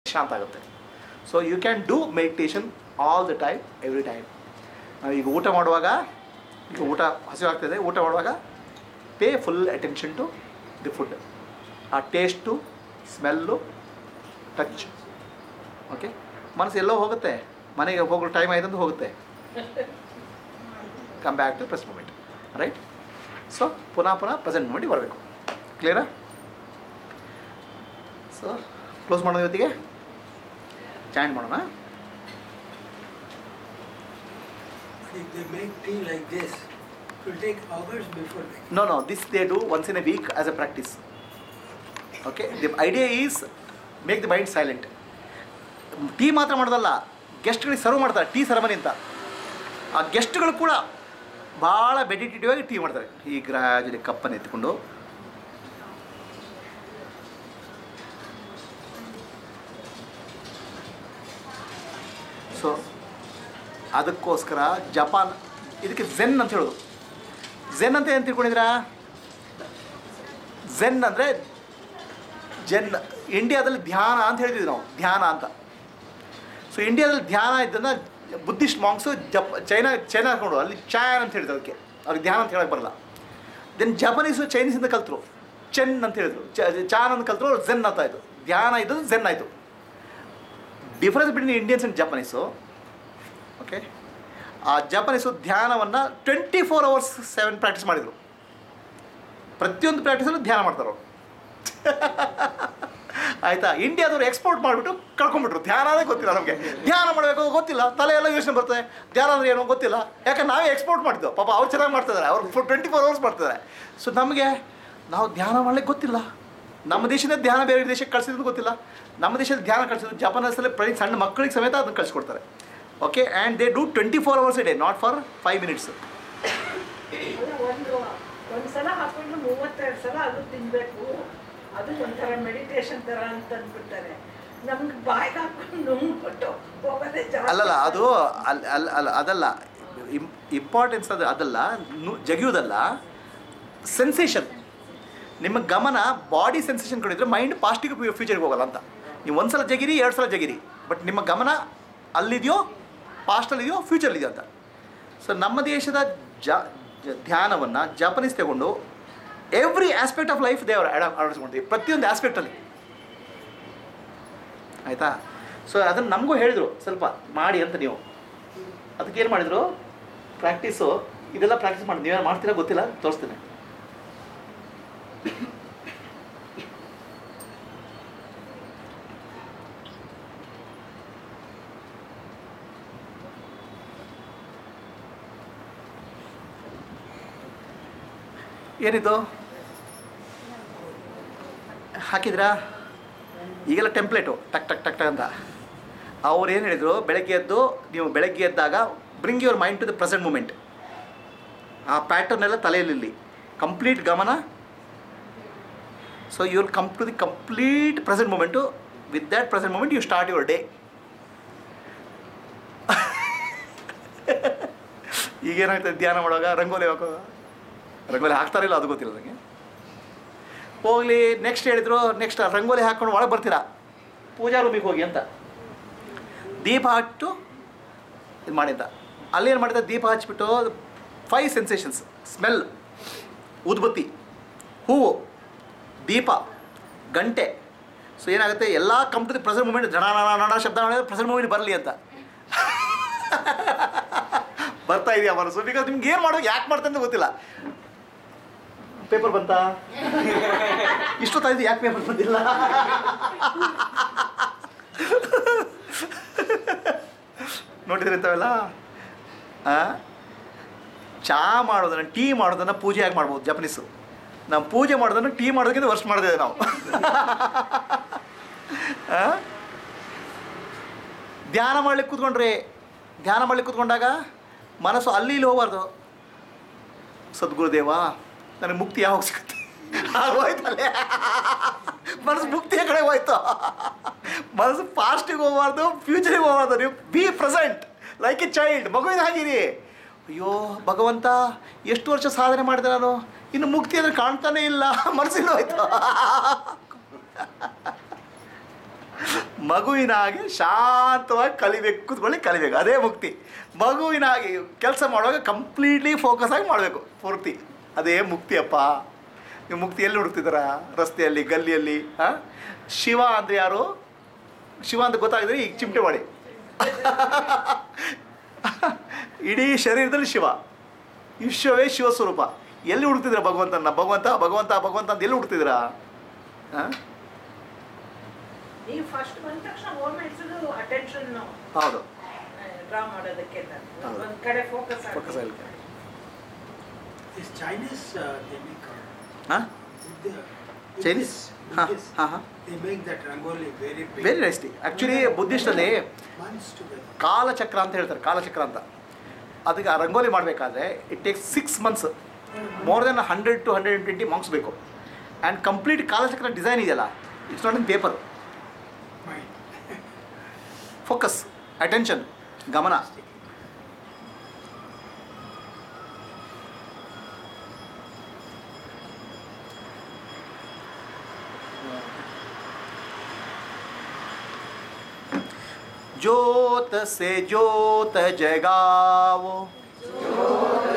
ಶಾಂತ ಆಗುತ್ತೆ so you can do meditation all the time every time ನಾವು ಈಗ ಊಟ ಮಾಡುವಾಗ ಈಗ ಊಟ ಹಸಿವಾಗ್ತಿದೆ ಊಟ ಮಾಡುವಾಗ pay full attention to the food ಆ ಟೇಸ್ಟು ಸ್ಮೆಲ್ಲು ಟಚ್ ಓಕೆ ಮನಸ್ಸು ಎಲ್ಲೋ ಹೋಗುತ್ತೆ ಮನೆಗೆ ಹೋಗೋ ಟೈಮ್ ಆಯ್ತು ಅಂತ ಹೋಗುತ್ತೆ come back to present moment right so ಪುನಃ ಪುನಃ ಪ್ರೆಸೆಂಟ್ ಮೂಮೆಂಟಿಗೆ ಬರಬೇಕು ಕ್ಲಿಯರಾ ಸೊ ಕ್ಲೋಸ್ ಮಾಡೋಣ ಇವತ್ತಿಗೆ ಜಾಯಿನ್ ಮಾಡೋಣ If they make tea like this, it will take hours before they No, no, this they do once in a week as a practice. Okay, the idea is make the mind silent. Tea ಮಾತ್ರ ಮಾಡೋದಲ್ಲ ಗೆಸ್ಟ್ಗಳಿಗೆ serve ಮಾಡ್ತಾರೆ tea ceremony ಅಂತ ಆ ಗೆಸ್ಟ್ಗಳು ಕೂಡ ಭಾಳ meditative ಆಗಿ tea ಮಾಡ್ತಾರೆ ಈ ಗ್ರಾಜುಲಿ ಕಪ್ಪನ್ನು ಎತ್ಕೊಂಡು ಸೊ ಅದಕ್ಕೋಸ್ಕರ ಜಪಾನ್ ಇದಕ್ಕೆ ಝೆನ್ ಅಂತ ಹೇಳೋದು ಝೆನ್ ಅಂತ ಏನು ತಿಳ್ಕೊಂಡಿದ್ದೀರಾ ಝೆನ್ ಅಂದರೆ ಜೆನ್ ಇಂಡಿಯಾದಲ್ಲಿ ಧ್ಯಾನ ಅಂತ ಹೇಳ್ತಿದ್ವಿ ನಾವು ಧ್ಯಾನ ಅಂತ ಸೊ ಇಂಡಿಯಾದಲ್ಲಿ ಧ್ಯಾನ ಇದ್ದನ್ನು Buddhist monks Japan China China ಹಾಕೊಂಡು ಅಲ್ಲಿ ಚಾಯನ್ ಅಂತ ಹೇಳಿದ್ರು ಅದಕ್ಕೆ ಅವ್ರಿಗೆ ಧ್ಯಾನ ಅಂತ ಹೇಳಕ್ಕೆ ಬರಲ್ಲ ದೆನ್ ಜಪನೀಸು ಚೈನೀಸಿಂದ ಕಲ್ತರು ಚೆನ್ ಅಂತ ಹೇಳಿದ್ರು ಚ ಚಾನ್ ಅಂತ ಕಲ್ತರು ಅವ್ರು ಝೆನ್ ಅಂತ ಆಯಿತು ಧ್ಯಾನ ಇದ್ದದ್ದು ಝೆನ್ ಆಯಿತು difference between Indians and Japanese okay ಆ ಜಪನೀಸು ಧ್ಯಾನವನ್ನು twenty four hours seven practice ಮಾಡಿದರು ಪ್ರತಿಯೊಂದು ಪ್ರಾಕ್ಟೀಸಲ್ಲೂ ಧ್ಯಾನ ಮಾಡ್ತಾರೆ ಅವರು ಆಯಿತಾ ಇಂಡಿಯಾದವ್ರು ಎಕ್ಸ್ಪೋರ್ಟ್ ಮಾಡಿಬಿಟ್ಟು ಕಳ್ಕೊಂಡ್ಬಿಟ್ರು ಧ್ಯಾನ ಅಂದರೆ ಗೊತ್ತಿಲ್ಲ ನಮಗೆ ಧ್ಯಾನ ಮಾಡಬೇಕು ಗೊತ್ತಿಲ್ಲ ತಲೆ ಎಲ್ಲ ಯೋಚನೆ ಬರ್ತದೆ ಧ್ಯಾನ ಅಂದರೆ ಏನೋ ಗೊತ್ತಿಲ್ಲ ಯಾಕಂದ್ರೆ ನಾವೇ ಎಕ್ಸ್ಪೋರ್ಟ್ ಮಾಡಿದ್ದೆವು ಪಾಪ ಅವ್ರು ಚೆನ್ನಾಗಿ ಮಾಡ್ತಿದ್ದಾರೆ ಅವ್ರು ಫುಲ್ ಟ್ವೆಂಟಿ ಫೋರ್ ಅವರ್ಸ್ ಮಾಡ್ತಿದ್ದಾರೆ ಸೊ ನಮಗೆ ನಾವು ಧ್ಯಾನ ಮಾಡ್ಲಿಕ್ಕೆ ಗೊತ್ತಿಲ್ಲ ನಮ್ಮ ದೇಶದ ಧ್ಯಾನ ಬೇರೆ ದೇಶಕ್ಕೆ ಕಳಿಸಿದ್ರು ಗೊತ್ತಿಲ್ಲ ನಮ್ಮ ದೇಶದ ಧ್ಯಾನ ಕಳಿಸಿದ್ರು ಜಪಾನಸಲ್ಲಿ ಪ್ರತಿ ಸಣ್ಣ ಮಕ್ಕಳಿಗೆ ಸಮೇತ ಅದನ್ನು ಕಳಿಸ್ಕೊಡ್ತಾರೆ okay and they do twenty four hours a day not for five minutes ಅಲ್ಲ, ಒಂದು ಒಂದು ಸಲ ಹಾಕೊಂಡು ಮೂವತ್ತೆರಡು ಸಲ ಅದು ತಿನ್ಬೇಕು ಅದು ಒಂಥರ ಮೆಡಿಟೇಷನ್ ಥರ ಅಂತ ಅಂದ್ಬಿಡ್ತಾರೆ ನಮ್ಗೆ ಬಾಯಿಗೆ ಹಾಕೊಂಡು ನುಂಗ್ಬಿಟ್ಟು ಹೋಗೋದೇ ಜಾಸ್ತಿ ಅಲ್ಲಲ್ಲ ಅದು ಅಲ್ ಅಲ್ಲ ಅಲ್ಲ ಅದಲ್ಲ ಇಂಪಾರ್ಟೆನ್ಸ್ ಅದು ಅದಲ್ಲ ನು ಜಗಿಯೋದಲ್ಲ ಸೆನ್ಸೇಷನ್ ನಿಮ್ಮ ಗಮನ ಬಾಡಿ ಸೆನ್ಸೇಷನ್ ಕಡಿದ್ರೆ ಮೈಂಡ್ ಪಾಸ್ಟಿಗೆ ಫ್ಯೂಚರ್ಗೆ ಹೋಗಲ್ಲ ಅಂತ ನೀವು ಒಂದು ಸಲ ಜಗಿರಿ ಎರಡು ಸಲ ಜಗಿರಿ ಬಟ್ ನಿಮ್ಮ ಗಮನ ಅಲ್ಲಿದೆಯೋ ಪಾಸ್ಟಲ್ಲಿದೆಯೋ ಫ್ಯೂಚರ್ಲಿದೆಯೋ ಅಂತ ಸೊ ನಮ್ಮ ದೇಶದ ಜ ಜ- ಧ್ಯಾನವನ್ನು ಜಪನೀಸ್ ತಗೊಂಡು ಎವ್ರಿ ಆಸ್ಪೆಕ್ಟ್ ಆಫ್ ಲೈಫ್ ದೇವರ ಅಳವಡಿಸ್ಕೊಂತೀವಿ ಪ್ರತಿಯೊಂದು ಆಸ್ಪೆಕ್ಟಲ್ಲಿ ಆಯಿತಾ ಸೊ ಅದನ್ನು ನಮಗೂ ಹೇಳಿದರು ಸ್ವಲ್ಪ ಮಾಡಿ ಅಂತ ನೀವು ಅದಕ್ಕೆ ಏನು ಮಾಡಿದರು ಪ್ರಾಕ್ಟೀಸು ಇದೆಲ್ಲ ಪ್ರಾಕ್ಟೀಸ್ ಮಾಡಿ ನೀವೇನು ಮಾಡ್ತೀರಾ ಗೊತ್ತಿಲ್ಲ ತೋರಿಸ್ತೀನಿ ಏನಿದು ಹಾಕಿದ್ರಾ ಈಗೆಲ್ಲ ಟೆಂಪ್ಲೇಟು ಟಕ್ ಟಕ್ ಟಕ್ ಟಕ್ ಅಂತ ಅವ್ರು ಏನು ಹೇಳಿದರು ಬೆಳಗ್ಗೆ ಎದ್ದು ನೀವು ಬೆಳಗ್ಗೆ ಎದ್ದಾಗ bring your mind to the present moment ಆ ಪ್ಯಾಟರ್ನ್ ಎಲ್ಲ ತಲೆಯಲ್ಲಿ ಕಂಪ್ಲೀಟ್ ಗಮನ so you will come to the complete present moment with that present moment you start your day ಈಗೇನಾಗ್ತದೆ ಧ್ಯಾನ ಮಾಡುವಾಗ ರಂಗೋಲಿ ಹಾಕೋ ರಂಗೋಲಿ ಹಾಕ್ತಾರಿಲ್ಲ ಅದು ಗೊತ್ತಿಲ್ಲ ನನಗೆ ಹೋಗ್ಲಿ ನೆಕ್ಸ್ಟ್ ಹೇಳಿದ್ರು ನೆಕ್ಸ್ಟ್ ರಂಗೋಲಿ ಹಾಕ್ಕೊಂಡು ಒಳಗೆ ಬರ್ತೀರಾ ಪೂಜಾ ರೂಮಿಗೆ ಹೋಗಿ ಅಂತ ದೀಪ ಹಚ್ಚು ಇದು ಮಾಡಿದ್ದ ಅಲ್ಲೇನು ಮಾಡಿದ ದೀಪ ಹಚ್ಬಿಟ್ಟು ಫೈವ್ ಸೆನ್ಸೇಷನ್ಸ್ ಸ್ಮೆಲ್ ಉದ್ಬತ್ತಿ ಹೂವು ದೀಪ ಗಂಟೆ ಸೊ ಏನಾಗುತ್ತೆ ಎಲ್ಲ ಕಂಪ್ನಿ ಪ್ರೆಸೆಂಟ್ ಮೂಮೆಂಟ್ ಜನ ನಡ ಶಬ್ದ ಪ್ರೆಸೆಂಟ್ ಮೂಮೆಂಟ್ ಬರಲಿ ಅಂತ ಬರ್ತಾ ಇದೆಯಾ ಮನಸ್ಸು ಬಿಕಾಸ್ ನಿಮ್ಗೆ ಏನು ಮಾಡೋದು ಯಾಕೆ ಮಾಡ್ತಾರೆ ಅಂತ ಗೊತ್ತಿಲ್ಲ ಪೇಪರ್ ಬಂತಾ ಇಷ್ಟೊತ್ತಾಯ್ತು ಯಾಕೆ ಪೇಪರ್ ಬಂದಿಲ್ಲ ನೋಡಿದ್ರೆ ಇಂಥವೆಲ್ಲ ಆ? ಚಾ ಮಾಡೋದನ್ನು ಟೀ ಮಾಡೋದನ್ನು ಪೂಜೆ ಯಾಕೆ ಮಾಡ್ಬೋದು ಜಪನೀಸು ನಾವು ಪೂಜೆ ಮಾಡೋದನ್ನು ಟೀ ಮಾಡೋದಕ್ಕಿಂತ ವರ್ಷ ಮಾಡಿದ್ದೇವೆ ನಾವು ಆ? ಧ್ಯಾನ ಮಾಡ್ಲಿಕ್ಕೆ ಕೂತ್ಕೊಂಡ್ರೆ ಧ್ಯಾನ ಮಾಡ್ಲಿಕ್ಕೆ ಕೂತ್ಕೊಂಡಾಗ ಮನಸ್ಸು ಅಲ್ಲಿ ಇಲ್ಲಿ ಹೋಗ್ಬಾರ್ದು ಸದ್ಗುರುದೇವ ನನಗೆ ಮುಕ್ತಿ ಯಾವಾಗ ಸಿಗುತ್ತೆ ಆಗೋಯ್ತಲ್ಲೇ ಮನಸ್ಸು ಮುಕ್ತಿಯ ಕಡೆ ಹೋಯ್ತು ಮನಸ್ಸು ಪಾಸ್ಟಿಗೆ ಹೋಗ್ಬಾರ್ದು ಫ್ಯೂಚರಿಗೆ ಹೋಗ್ಬಾರ್ದು ನೀವು be present like a child ಮಗುವಿನ ಹಾಗಿರಿ ಅಯ್ಯೋ ಭಗವಂತ ಎಷ್ಟು ವರ್ಷ ಸಾಧನೆ ಮಾಡಿದೆ ನಾನು ಇನ್ನು ಮುಕ್ತಿ ಅಂದರೆ ಕಾಣ್ತಾನೇ ಇಲ್ಲ ಮನಸ್ಸಿಲ್ಲ ಹೋಯ್ತು ಮಗುವಿನ ಹಾಗೆ ಶಾಂತವಾಗಿ ಕಲಿಬೇಕು ಕೂತ್ಕೊಳ್ಳಿ ಕಲಿಬೇಕು ಅದೇ ಮುಕ್ತಿ ಮಗುವಿನ ಹಾಗೆ ಕೆಲಸ ಮಾಡುವಾಗ ಕಂಪ್ಲೀಟ್ಲಿ ಫೋಕಸ್ ಆಗಿ ಮಾಡಬೇಕು ಪೂರ್ತಿ ಅದೇ ಮುಕ್ತಿ ಅಪ್ಪ ನೀವು ಮುಕ್ತಿ ಎಲ್ಲಿ ಹುಡುಕ್ತಿದ್ದೀರಾ ರಸ್ತೆಯಲ್ಲಿ ಗಲ್ಲಿಯಲ್ಲಿ ಹಾಂ ಶಿವ ಅಂದರೆ ಯಾರು ಶಿವ ಅಂತ ಗೊತ್ತಾಗಿದ್ರೆ ಈಗ ಚಿಮಟೆ ಮಾಡಿ ಇಡೀ ಶರೀರದಲ್ಲಿ ಶಿವ ವಿಶ್ವವೇ ಶಿವಸ್ವರೂಪ ಎಲ್ಲಿ ಹುಡುಕ್ತಿದ್ದೀರಾ ಭಗವಂತನ ಭಗವಂತ ಭಗವಂತ ಭಗವಂತ ಅಂತ ಎಲ್ಲಿ ಹುಡುಕ್ತಿದ್ದೀರಾ ಹಾಂ ನೀವು ಫಸ್ಟ್ ಬಂದ ತಕ್ಷಣ ಮೂಮೆಂಟ್ಸ್ ಅಟೆನ್ಷನ್ ಹೌದು ಡ್ರಾ ಮಾಡೋದಕ್ಕೆ ಹೌದು. ಒಂದ್ ಕಡೆ ಫೋಕಸ್ Focus ಆಗ್ಲಿಕ್ಕೆ. This Chinese, uh, they make, uh, ಹಾಂ the ಚೈನೀಸ್ Buddhist- ಹಾಂ Buddhist, ಹಾಂ ಹಾಂ They make that rangoli very big. Very nicely actually ಬುದ್ಧಿಸ್ಟಲ್ಲಿ Months together. ಕಾಲಚಕ್ರ ಅಂತ ಹೇಳ್ತಾರೆ ಕಾಲಚಕ್ರ ಅಂತ ಅದಕ್ಕೆ ಆ ರಂಗೋಲಿ ಮಾಡಬೇಕಾದ್ರೆ it takes six months more then hundred to hundred twenty marks ಬೇಕು ಆ್ಯಂಡ್ ಕಂಪ್ಲೀಟ್ ಕಾಲಚಕ್ರ ಡಿಸೈನ್ ಇದೆಯಲ್ಲ it's not in paper Mind. Focus attention ಗಮನ ज्योत से ज्योत जगाओ